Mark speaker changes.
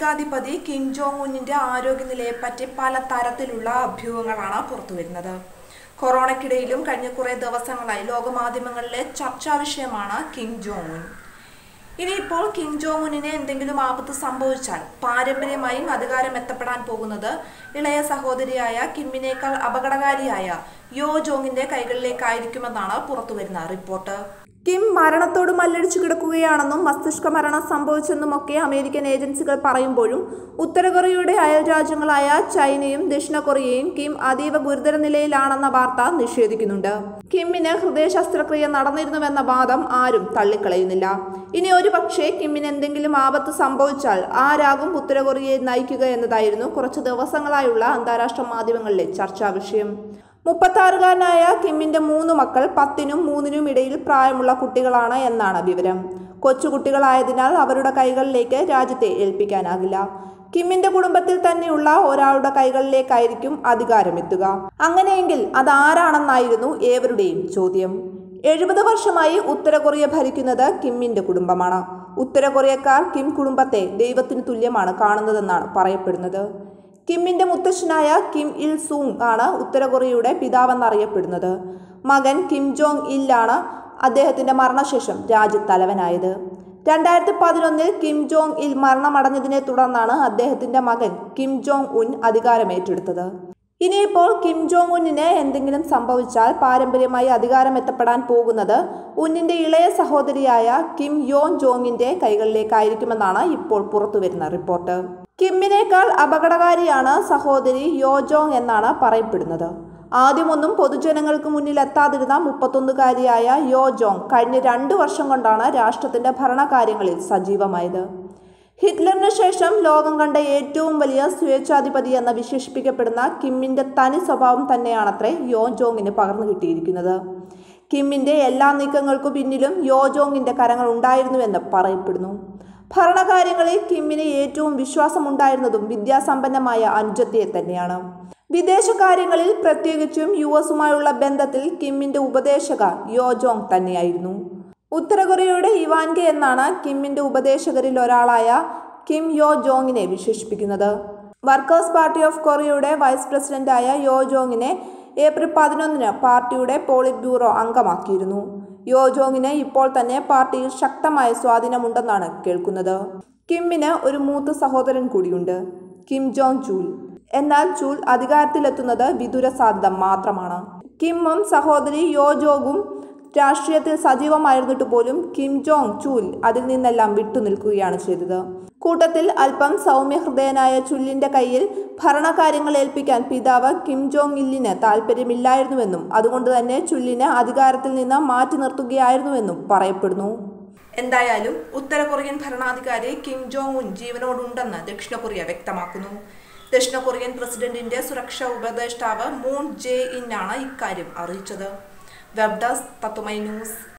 Speaker 1: സ്വേച്ഛാധിപതി Kim Jong ഉന്നിന്റെ ആരോഗ്യനിലയെപ്പറ്റി പല തരത്തിലുള്ള അഭ്യൂഹങ്ങളാണ് പുറത്തുവരുന്നത് കൊറോണയ്ക്കിടയിലും കഴിഞ്ഞ കുറേ ദിവസങ്ങളായി ലോകമാധ്യമങ്ങളിലെ ചർച്ചാ വിഷയമാണ് കിം ജോങ് ഉൻ ഇനിയിപ്പോൾ കിം ജോങ് ഉന്നിന് എന്തെങ്കിലും ആപത്ത് സംഭവിച്ചാൽ പാരമ്പര്യമായും അധികാരം എത്തപ്പെടാൻ പോകുന്നത് ഇളയ സഹോദരിയായ കിമ്മിനേക്കാൾ അപകടകാരിയായ യോ ജോങ്ങിന്റെ കൈകളിലേക്കായിരിക്കുമെന്നാണ് പുറത്തുവരുന്ന റിപ്പോർട്ട് കിം മരണത്തോട് മല്ലടിച്ചു കിടക്കുകയാണെന്നും മസ്തിഷ്ക മരണം സംഭവിച്ചെന്നുമൊക്കെ അമേരിക്കൻ ഏജൻസികൾ പറയുമ്പോഴും ഉത്തര കൊറിയയുടെ അയൽ രാജ്യങ്ങളായ ചൈനയും ദക്ഷിണ കൊറിയയും കിം അതീവ ഗുരുതര നിലയിലാണെന്ന വാർത്ത നിഷേധിക്കുന്നുണ്ട് കിമ്മിന് ഹൃദയ ശസ്ത്രക്രിയ നടന്നിരുന്നുവെന്ന വാദം ആരും തള്ളിക്കളയുന്നില്ല ഇനി ഒരു പക്ഷേ കിമ്മിന് എന്തെങ്കിലും ആപത്ത് സംഭവിച്ചാൽ ആരാകും ഉത്തര കൊറിയയെ നയിക്കുക എന്നതായിരുന്നു കുറച്ച് ദിവസങ്ങളായുള്ള അന്താരാഷ്ട്ര മാധ്യമങ്ങളിലെ ചർച്ചാ വിഷയം മുപ്പത്താറുകാരനായ കിമ്മിന്റെ മൂന്ന് മക്കൾ പത്തിനും മൂന്നിനും ഇടയിൽ പ്രായമുള്ള കുട്ടികളാണ് എന്നാണ് വിവരം കൊച്ചുകുട്ടികളായതിനാൽ അവരുടെ കൈകളിലേക്ക് രാജ്യത്തെ ഏൽപ്പിക്കാനാകില്ല കിമ്മിന്റെ കുടുംബത്തിൽ തന്നെയുള്ള ഒരാളുടെ കൈകളിലേക്കായിരിക്കും അധികാരമെത്തുക അങ്ങനെയെങ്കിൽ അതാരാണെന്നായിരുന്നു ഏവരുടെയും ചോദ്യം എഴുപത് വർഷമായി ഉത്തര കൊറിയ ഭരിക്കുന്നത് കിമ്മിന്റെ കുടുംബമാണ് ഉത്തര കൊറിയക്കാർ കിം കുടുംബത്തെ ദൈവത്തിന് തുല്യമാണ് കാണുന്നതെന്നാണ് പറയപ്പെടുന്നത് കിമ്മിന്റെ മുത്തശ്ശനായ കിം ഇൽ സൂങ് ആണ് ഉത്തര കൊറിയയുടെ പിതാവെന്നറിയപ്പെടുന്നത് മകൻ കിം ജോങ് ഇല്ലാണ് അദ്ദേഹത്തിന്റെ മരണശേഷം രാജ്യത്തലവനായത് രണ്ടായിരത്തി പതിനൊന്നിൽ കിം ജോങ് ഇൽ മരണമടഞ്ഞതിനെ തുടർന്നാണ് അദ്ദേഹത്തിന്റെ മകൻ കിം ജോങ് ഉൻ അധികാരമേറ്റെടുത്തത് ഇനിയിപ്പോൾ കിം ജോങ് ഉന്നിന് എന്തെങ്കിലും സംഭവിച്ചാൽ പാരമ്പര്യമായി അധികാരം എത്തപ്പെടാൻ പോകുന്നത് ഉന്നിന്റെ ഇളയ സഹോദരിയായ കിം യോൻ ജോങ്ങിന്റെ കൈകളിലേക്കായിരിക്കുമെന്നാണ് ഇപ്പോൾ പുറത്തുവരുന്ന റിപ്പോർട്ട് കിമ്മിനേക്കാൾ അപകടകാരിയാണ് സഹോദരി യോജോങ് എന്നാണ് പറയപ്പെടുന്നത് ആദ്യമൊന്നും പൊതുജനങ്ങൾക്ക് മുന്നിൽ എത്താതിരുന്ന മുപ്പത്തൊന്നുകാരിയായ യോ ജോങ് കഴിഞ്ഞ രണ്ടു വർഷം കൊണ്ടാണ് രാഷ്ട്രത്തിന്റെ ഭരണകാര്യങ്ങളിൽ സജീവമായത് ഹിറ്റ്ലറിന് ശേഷം ലോകം കണ്ട ഏറ്റവും വലിയ സ്വേച്ഛാധിപതി എന്ന് വിശേഷിപ്പിക്കപ്പെടുന്ന കിമ്മിന്റെ തനി സ്വഭാവം തന്നെയാണത്രേ യോ ജോങ്ങിന് പകർന്നു കിട്ടിയിരിക്കുന്നത് കിമ്മിന്റെ എല്ലാ നീക്കങ്ങൾക്കു പിന്നിലും യോ ജോങ്ങിന്റെ കരങ്ങൾ ഉണ്ടായിരുന്നുവെന്ന് പറയപ്പെടുന്നു ഭരണകാര്യങ്ങളിൽ കിമ്മിന് ഏറ്റവും വിശ്വാസമുണ്ടായിരുന്നതും വിദ്യാസമ്പന്നമായ അനുജത്തിയെ തന്നെയാണ് വിദേശകാര്യങ്ങളിൽ പ്രത്യേകിച്ചും യു എസുമായുള്ള ബന്ധത്തിൽ കിമ്മിന്റെ ഉപദേശക യോജോങ് തന്നെയായിരുന്നു ഉത്തര കൊറിയയുടെ ഇവാൻകെ എന്നാണ് കിമ്മിന്റെ ഉപദേശകരിൽ ഒരാളായ കിം യോ ജോങ്ങിനെ വിശേഷിപ്പിക്കുന്നത് വർക്കേഴ്സ് പാർട്ടി ഓഫ് കൊറിയയുടെ വൈസ് പ്രസിഡന്റായ യോ ജോങ്ങിനെ ഏപ്രിൽ പതിനൊന്നിന് പാർട്ടിയുടെ പോളിറ്റ് ബ്യൂറോ അംഗമാക്കിയിരുന്നു യോ ജോങ്ങിന് ഇപ്പോൾ തന്നെ പാർട്ടിയിൽ ശക്തമായ സ്വാധീനമുണ്ടെന്നാണ് കേൾക്കുന്നത് കിമ്മിന് ഒരു മൂത്ത സഹോദരൻ കൂടിയുണ്ട് കിം ജോങ് ചൂൽ എന്നാൽ ചൂൽ അധികാരത്തിലെത്തുന്നത് വിദൂര സാധ്യത മാത്രമാണ് കിമ്മും സഹോദരി യോ ജോഗും രാഷ്ട്രീയത്തിൽ സജീവമായിരുന്നിട്ട് പോലും കിം ജോങ് ചൂൽ അതിൽ നിന്നെല്ലാം വിട്ടുനിൽക്കുകയാണ് ചെയ്തത് കൂട്ടത്തിൽ അല്പം സൗമ്യഹൃദയനായ ചുല്ലിന്റെ കയ്യിൽ ഭരണകാര്യങ്ങൾ ഏൽപ്പിക്കാൻ പിതാവ് കിം ജോങ് ഇല്ലിന് താല്പര്യമില്ലായിരുന്നുവെന്നും അതുകൊണ്ട് തന്നെ ചുല്ലിനെ അധികാരത്തിൽ നിന്ന് മാറ്റി നിർത്തുകയായിരുന്നുവെന്നും പറയപ്പെടുന്നു എന്തായാലും ഉത്തര കൊറിയൻ ഭരണാധികാരി കിം ജോങ് ഉൻ ജീവനോടുണ്ടെന്ന് ദക്ഷിണ കൊറിയ വ്യക്തമാക്കുന്നു ദക്ഷിണ കൊറിയൻ പ്രസിഡന്റിന്റെ സുരക്ഷാ ഉപദേഷ്ടാവ് മൂൺ ജെ ഇൻ ആണ് ഇക്കാര്യം അറിയിച്ചത് വെബ് ഡെസ്ക് തത്തുമൈ ന്യൂസ്